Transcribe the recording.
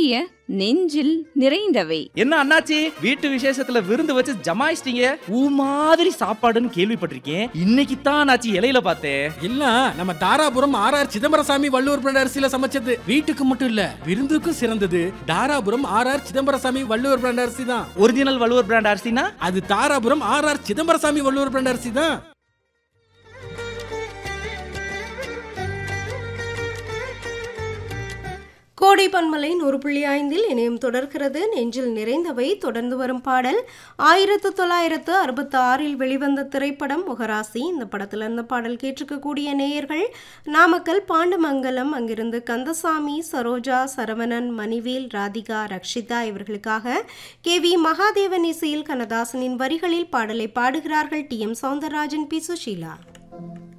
வழங்கிய நெஞ்சில் நிறைந்தவை என்ன அண்ணாச்சி வீட்டு விசேஷத்துல விருந்து வச்சு ஜமாயிச்சிட்டீங்க ஊ மாதிரி சாப்பாடுன்னு கேள்விப்பட்டிருக்கேன் இன்னைக்கு தான் அண்ணாச்சி இலையில பார்த்தேன் எல்லாம் நம்ம Dharapuram R R Chidambarasamy Valluvar brand அரிசியில சமைச்சது வீட்டுக்கு மட்டும் இல்ல விருந்துக்கும் சிறந்தது Dharapuram R R Chidambarasamy Valluvar brand அரிசி தான் ஒரிஜினல் வள்ளுவர் பிராண்ட் அரிசினா அது Dharapuram R R Chidambarasamy Valluvar brand அரிசி தான் கோடை பன்மலை நூறு புள்ளி ஐந்தில் இணையம் தொடர்கிறது நெஞ்சில் நிறைந்தவை தொடர்ந்து வரும் பாடல் ஆயிரத்து தொள்ளாயிரத்து அறுபத்தி ஆறில் வெளிவந்த திரைப்படம் முகராசி இந்த படத்தில் இருந்த பாடல் கேட்டிருக்கக்கூடிய நேயர்கள் நாமக்கல் பாண்டமங்கலம் அங்கிருந்து கந்தசாமி சரோஜா சரவணன் மணிவேல் ராதிகா ரக்ஷிதா இவர்களுக்காக கே வி மகாதேவன் இசையில் கண்ணதாசனின் வரிகளில் பாடலை பாடுகிறார்கள் T M Soundararajan P Sushila